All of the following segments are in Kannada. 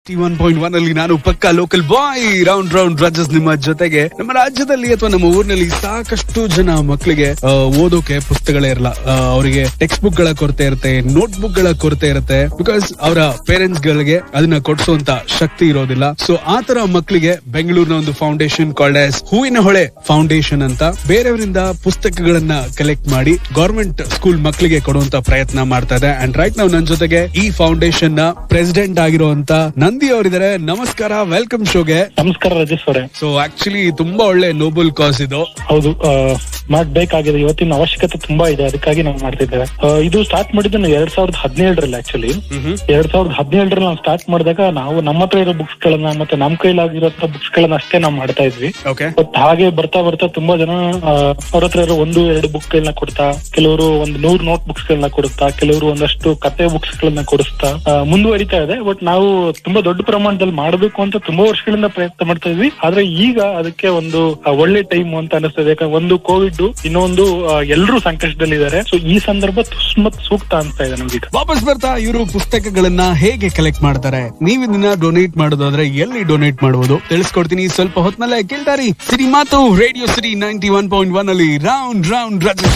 ಒನ್ ಪಾಯಿಂಟ್ ಒನ್ ಅಲ್ಲಿ ನಾನು ಪಕ್ಕ local boy round round Rajas ನಿಮ್ಮ ಜೊತೆಗೆ ನಮ್ಮ ರಾಜ್ಯದಲ್ಲಿ ಅಥವಾ ನಮ್ಮ ಊರಿನಲ್ಲಿ ಸಾಕಷ್ಟು ಜನ ಮಕ್ಕಳಿಗೆ ಆ, ಓದೋಕೆ ಪುಸ್ತಕಗಳೇ ಇರಲ್ಲ ಅವರಿಗೆ ಟೆಕ್ಸ್ಟ್ ಬುಕ್ ಗಳ ಕೊರತೆ ಇರುತ್ತೆ ನೋಟ್ ಬುಕ್ ಗಳ ಕೊರತೆ ಇರುತ್ತೆ ಬಿಕಾಸ್ ಅವರ ಪೇರೆಂಟ್ಸ್ ಗಳಿಗೆ ಅದನ್ನ ಕೊಡಿಸುವಂತ ಶಕ್ತಿ ಇರೋದಿಲ್ಲ ಸೊ ಆ ತರ ಮಕ್ಕಳಿಗೆ ಬೆಂಗಳೂರಿನ ಒಂದು ಫೌಂಡೇಶನ್ ಕಾಲ್ಡ್ ಆಸ್ ಹೂವಿನ ಹೊಳೆ ಫೌಂಡೇಶನ್ ಅಂತ ಬೇರೆಯವರಿಂದ ಪುಸ್ತಕಗಳನ್ನ ಕಲೆಕ್ಟ್ ಮಾಡಿ ಗವರ್ಮೆಂಟ್ ಸ್ಕೂಲ್ ಮಕ್ಕಳಿಗೆ ಕೊಡುವಂತ ಪ್ರಯತ್ನ ಮಾಡ್ತಾ ಇದೆ ಅಂಡ್ ರೈಟ್ ನಾವು ನನ್ನ ಜೊತೆಗೆ ಈ ಫೌಂಡೇಶನ್ ನ ಪ್ರೆಸಿಡೆಂಟ್ ಆಗಿರುವಂತ ನಂದಿ ಅವರಿದ್ದಾರೆ ನಮಸ್ಕಾರ ವೆಲ್ಕಮ್ ಶೋಗೆ ನಮಸ್ಕಾರ ರಾಜೇಶ್ ಅವರೇ ಸೊ ಆಕ್ಚುಲಿ ತುಂಬಾ ಒಳ್ಳೆ ನೋಬಲ್ ಕಾಸ್ ಇದು ಹೌದು ಆ, ಮಾಡ್ಬೇಕಾಗಿದೆ ಇವತ್ತಿನ ಅವಶ್ಯಕತೆ ತುಂಬಾ ಇದೆ ಅದಕ್ಕಾಗಿ ನಾವು ಮಾಡ್ತಿದ್ದೇವೆ ಆ, ಇದು ಸ್ಟಾರ್ಟ್ ಮಾಡಿದ್ದು ನಾವು ಎರಡ್ ಸಾವಿರದ ಹದಿನೇಳರಲ್ಲಿ ಆಕ್ಚುಲಿ ಎರಡ್ ಸಾವಿರದ ಹದಿನೇಳರಲ್ಲಿ ನಾವು ಸ್ಟಾರ್ಟ್ ಮಾಡಿದಾಗ ನಾವು ನಮ್ಮ ಹತ್ರ ಇರೋ ಬುಕ್ಸ್ ಗಳನ್ನ ಮತ್ತೆ ನಮ್ ಕೈಲಾಗಿರೋ ಬುಕ್ಸ್ ಗಳನ್ನ ಅಷ್ಟೇ ನಾವು ಮಾಡ್ತಾ ಇದ್ವಿ ಓಕೆ ಬಟ್ ಹಾಗೆ ಬರ್ತಾ ಬರ್ತಾ ತುಂಬಾ ಜನ ಆ, ಅವ್ರ ಹತ್ರ ಇರೋ ಒಂದು ಎರಡು ಬುಕ್ ಗಳನ್ನ ಕೊಡ್ತಾ ಕೆಲವರು ಒಂದು ನೂರ್ ನೋಟ್ ಬುಕ್ಸ್ ಗಳನ್ನ ಕೊಡುತ್ತಾ ಕೆಲವರು ಒಂದಷ್ಟು ಕತೆ ಬುಕ್ಸ್ ಗಳನ್ನ ಕೊಡಿಸ್ತಾ ಆ, ಮುಂದುವರಿತಾ ಇದೆ ಬಟ್ ನಾವು ತುಂಬಾ ದೊಡ್ಡ ಪ್ರಮಾಣದಲ್ಲಿ ಮಾಡಬೇಕು ಅಂತ ತುಂಬಾ ವರ್ಷಗಳಿಂದ ಪ್ರಯತ್ನ ಮಾಡ್ತಾ ಇದ್ವಿ ಆದ್ರೆ ಈಗ ಅದಕ್ಕೆ ಒಂದು ಆ, ಒಳ್ಳೆ ಟೈಮ್ ಅಂತ ಅನಿಸ್ತದೆ ಯಾಕಂದ್ರೆ ಒಂದು ಕೋವಿಡ್ ಇನ್ನೊಂದು ಎಲ್ಲರೂ ಸಂಕಷ್ಟದಲ್ಲಿದ್ದಾರೆ ಸೊ ಈ ಸಂದರ್ಭ ತುಂಬಾ ಸೂಕ್ತ ಅನ್ಸ್ತಾ ಇದೆ ನಮ್ಗೆ ಈಗ ವಾಪಸ್ ಬರ್ತಾ ಇವರು ಪುಸ್ತಕಗಳನ್ನ ಹೇಗೆ ಕಲೆಕ್ಟ್ ಮಾಡ್ತಾರೆ ನೀವು ಇದನ್ನ ಡೊನೇಟ್ ಮಾಡೋದಾದ್ರೆ ಎಲ್ಲಿ ಡೊನೇಟ್ ಮಾಡಬಹುದು ತಿಳಿಸ್ಕೊಡ್ತೀನಿ ಸ್ವಲ್ಪ ಹೊತ್ನಲ್ಲೇ ಕೇಳ್ತಾರಿ ಸಿರಿ ಮಾತು radio city ninety one point one ಅಲ್ಲಿ ರೌಂಡ್ ರೌಂಡ್ ರಜೆ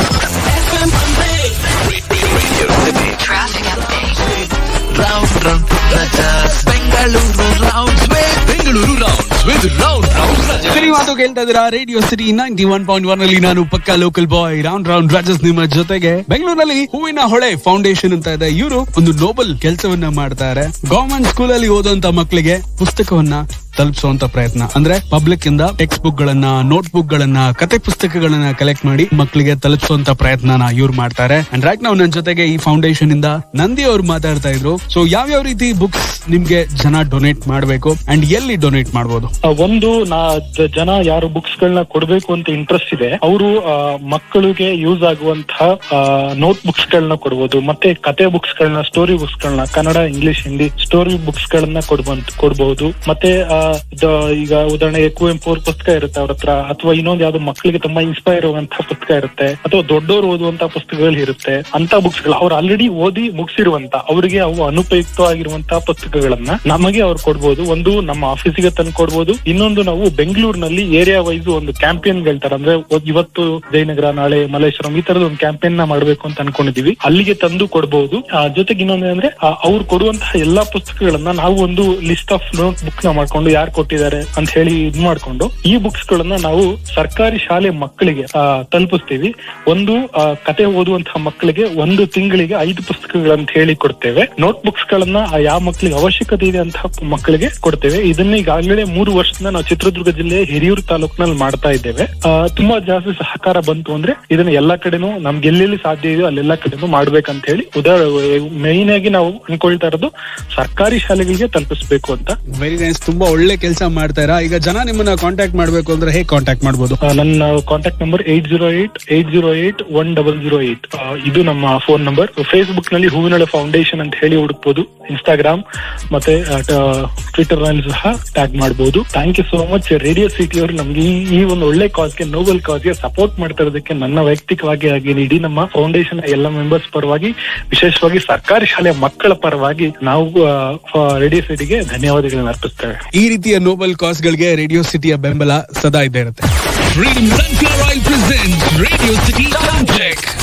Traffic update. round round rajas bengaluru rounds with bengaluru rounds with round round rajas ಸಿರಿ ಮಾತು ಕೇಳ್ತಾ ಇದೀರಾ radio city ninety one point one ಅಲ್ಲಿ ನಾನು ಪಕ್ಕ local boy round round Rajas ನಿಮ್ಮ ಜೊತೆಗೆ ಬೆಂಗಳೂರಿನಲ್ಲಿ ಹೂವಿನ ಹೊಳೆ ಫೌಂಡೇಶನ್ ಅಂತ ಇದೆ ಇವರು ಒಂದು ನೋಬಲ್ ಕೆಲಸವನ್ನ ಮಾಡ್ತಾರೆ ಗವರ್ಮೆಂಟ್ ಸ್ಕೂಲ್ ಅಲ್ಲಿ ಓದುವಂತ ಮಕ್ಕಳಿಗೆ ಪುಸ್ತಕವನ್ನ ತಲುಪಿಸುವಂತ ಪ್ರಯತ್ನ ಅಂದ್ರೆ ಪಬ್ಲಿಕ್ ಇಂದ ಟೆಕ್ಸ್ಟ್ ಬುಕ್ ಗಳನ್ನ ನೋಟ್ ಬುಕ್ ಗಳನ್ನ ಕತೆ ಪುಸ್ತಕಗಳನ್ನ ಕಲೆಕ್ಟ್ ಮಾಡಿ ಮಕ್ಕಳಿಗೆ ತಲುಪಿಸುವಂತ ಪ್ರಯತ್ನನ ಇವ್ರು ಮಾಡ್ತಾರೆ ಅಂಡ್ ರೈಟ್ ನಾವು ನನ್ನ ಜೊತೆಗೆ ಈ ಫೌಂಡೇಶನ್ ಇಂದ ನಂದಿ ಅವ್ರು ಮಾತಾಡ್ತಾ ಇದ್ರು ಸೊ ಯಾವ್ಯಾವ ರೀತಿ ಬುಕ್ಸ್ ನಿಮ್ಗೆ ಜನ ಡೊನೇಟ್ ಮಾಡಬೇಕು ಅಂಡ್ ಎಲ್ಲಿ ಡೊನೇಟ್ ಮಾಡಬಹುದು ಆ, ಒಂದು ನಾ ಜ- ಜನ ಯಾರು ಬುಕ್ಸ್ ಗಳನ್ನ ಕೊಡ್ಬೇಕು ಅಂತ ಇಂಟ್ರೆಸ್ಟ್ ಇದೆ ಅವರು ಮಕ್ಕಳಿಗೆ ಯೂಸ್ ಆಗುವಂತಹ ನೋಟ್ ಬುಕ್ಸ್ ಗಳನ್ನ ಕೊಡ್ಬೋದು ಮತ್ತೆ ಕತೆ ಬುಕ್ಸ್ ಗಳನ್ನ ಸ್ಟೋರಿ ಬುಕ್ಸ್ ಗಳನ್ನ Kannada English Hindi story books ಗಳನ್ನ ಕೊಡ್ಬಂತ ಕೊಡ್ಬಹುದು ಮತ್ತೆ ಆ, ದ- ಈಗ ಉದಾಹರಣೆಗೆ ಕುವೆಂಪು ಅವ್ರ ಪುಸ್ತಕ ಇರುತ್ತೆ ಅವ್ರ ಹತ್ರ ಅಥವಾ ಇನ್ನೊಂದು ಯಾವ್ದು ಮಕ್ಕಳಿಗೆ ತುಂಬಾ ಇನ್ಸ್ಪೈರ್ ಆಗುವಂತಹ ಪುಸ್ತಕ ಇರುತ್ತೆ ಅಥವಾ ದೊಡ್ಡವರು ಓದುವಂತಹ ಪುಸ್ತಕಗಳು ಇರುತ್ತೆ ಅಂತ ಬುಕ್ಸ್ ಗಳು ಅವ್ರು ಆಲ್ರೆಡಿ ಓದಿ ಮುಗಿಸಿರುವಂತ ಅವರಿಗೆ ಅವು ಅನುಪಯುಕ್ತವಾಗಿರುವಂತಹ ಪುಸ್ತಕಗಳನ್ನ ನಮಗೆ ಅವ್ರು ಕೊಡ್ಬೋದು ಒಂದು ನಮ್ಮ ಆಫೀಸಿಗೆ ತಂದು ಕೊಡ್ಬೋದು ಇನ್ನೊಂದು ನಾವು ಬೆಂಗಳೂರಿನಲ್ಲಿ ಏರಿಯಾ ವೈಸ್ ಒಂದು ಕ್ಯಾಂಪೇನ್ ಹೇಳ್ತಾರೆ ಅಂದ್ರೆ ಒ- ಇವತ್ತು ಜಯನಗರ ನಾಳೆ ಮಲ್ಲೇಶ್ವರಂ ಈ ತರದ ಒಂದು ಕ್ಯಾಂಪೇನ್ ನ ಮಾಡ್ಬೇಕು ಅಂತ ಅನ್ಕೊಂಡಿದೀವಿ ಅಲ್ಲಿಗೆ ತಂದು ಕೊಡ್ಬೋದು ಆ, ಜೊತೆಗೆ ಇನ್ನೊಂದು ಅಂದ್ರೆ ಆ, ಅವ್ರು ಕೊಡುವಂತಹ ಎಲ್ಲಾ ಪುಸ್ತಕಗಳನ್ನ ನಾವು ಒಂದು ಲಿಸ್ಟ್ ಆಫ್ ನೋಟ್ ಬುಕ್ ನ ಮಾಡ್ಕೊಂಡು ಯಾರು ಕೊಟ್ಟಿದ್ದಾರೆ ಅಂತ ಹೇಳಿ ಇದ್ ಮಾಡ್ಕೊಂಡು ಈ ಬುಕ್ಸ್ ಗಳನ್ನ ನಾವು ಸರ್ಕಾರಿ ಶಾಲೆ ಮಕ್ಕಳಿಗೆ ಆ, ತಲುಪಿಸ್ತೀವಿ ಒಂದು ಆ, ಕತೆ ಓದುವಂತಹ ಮಕ್ಕಳಿಗೆ ಒಂದು ತಿಂಗಳಿಗೆ ಐದು ಪುಸ್ತಕಗಳಂತ ಹೇಳಿ ಕೊಡ್ತೇವೆ ನೋಟ್ ಬುಕ್ಸ್ ಗಳನ್ನ ಆ ಯಾವ ಮಕ್ಕಳಿಗೆ ಅವಶ್ಯಕತೆ ಇದೆ ಅಂತ ಮಕ್ಕಳಿಗೆ ಕೊಡ್ತೇವೆ ಇದನ್ನ ಈಗಾಗಲೇ ಮೂರು ವರ್ಷದಿಂದ ನಾವು ಚಿತ್ರದುರ್ಗ ಜಿಲ್ಲೆಯ ಹಿರಿಯೂರು ತಾಲೂಕಿನಲ್ಲಿ ಮಾಡ್ತಾ ಇದ್ದೇವೆ ಆ, ತುಂಬಾ ಜಾಸ್ತಿ ಸಹಕಾರ ಬಂತು ಅಂದ್ರೆ ಇದನ್ನ ಎಲ್ಲಾ ಕಡೆನೂ ನಮ್ಗೆ ಎಲ್ಲೆಲ್ಲಿ ಸಾಧ್ಯ ಇದೆಯೋ ಅಲ್ಲೆಲ್ಲಾ ಕಡೆನೂ ಮಾಡ್ಬೇಕಂತ ಹೇಳಿ ಉದಾಹರಣೆ ಮೈನ್ ಆಗಿ ನಾವು ಅನ್ಕೊಳ್ತಾ ಇರೋದು ಸರ್ಕಾರಿ ಶಾಲೆಗಳಿಗೆ ತಲುಪಿಸ್ಬೇಕು ಅಂತ ವೆರಿ ನೈಸ್ ತುಂಬಾ ಒಳ್ಳೆ ಕೆಲಸ ಮಾಡ್ತಾರಾ ಈಗ ಜನ ನಿಮ್ಮನ್ನ ಕಾಂಟ್ಯಾಕ್ಟ್ ಮಾಡ್ಬೇಕು ಅಂದ್ರೆ ಹೇಗೆ ಕಾಂಟ್ಯಾಕ್ಟ್ ಮಾಡ್ಬೋದು ಆ, ನನ್ನ contact number eight zero eight eight zero eight one double zero eight ಇದು ನಮ್ಮ ಫೋನ್ ನಂಬರ್ ಫೇಸ್ಬುಕ್ ನಲ್ಲಿ ಹೂವಿನೊಳೆ ಫೌಂಡೇಶನ್ ಅಂತ ಹೇಳಿ ಹುಡುಕ್ಬೋದು ಇನ್ಸ್ಟಾಗ್ರಾಮ್ ಮತ್ತೆ ಟ್ವಿಟರ್ ನಲ್ಲಿ ಸಹ ಟ್ಯಾಗ್ ಮಾಡಬಹುದು thank you so much radio city ಅವರು ನಮ್ಗೆ ಈ ಈ ಒಂದು ಒಳ್ಳೆ ಕಾಸ್ಗೆ ನೋಬಲ್ ಕಾಸ್ಗೆ ಸಪೋರ್ಟ್ ಮಾಡ್ತಾ ಇರೋದಕ್ಕೆ ನನ್ನ ವೈಯಕ್ತಿಕವಾಗಿ ಆಗಿ ಇಡೀ ನಮ್ಮ ಫೌಂಡೇಶನ್ ಎಲ್ಲ ಮೆಂಬರ್ಸ್ ಪರವಾಗಿ ವಿಶೇಷವಾಗಿ ಸರ್ಕಾರಿ ಶಾಲೆಯ ಮಕ್ಕಳ ಪರವಾಗಿ ನಾವು ರೇಡಿಯೋ ಸಿಟಿಗೆ ಧನ್ಯವಾದಗಳನ್ನ ಅರ್ಪಿಸ್ತೇವೆ ಈ ರೀತಿಯ ನೋಬಲ್ ಕಾಸ್ ಗಳಿಗೆ ರೇಡಿಯೋ ಸಿಟಿಯ ಬೆಂಬಲ ಸದಾ ಇದ್ದೇ ಇರುತ್ತೆ Dream Ranka Royal presents Radio City Sound Check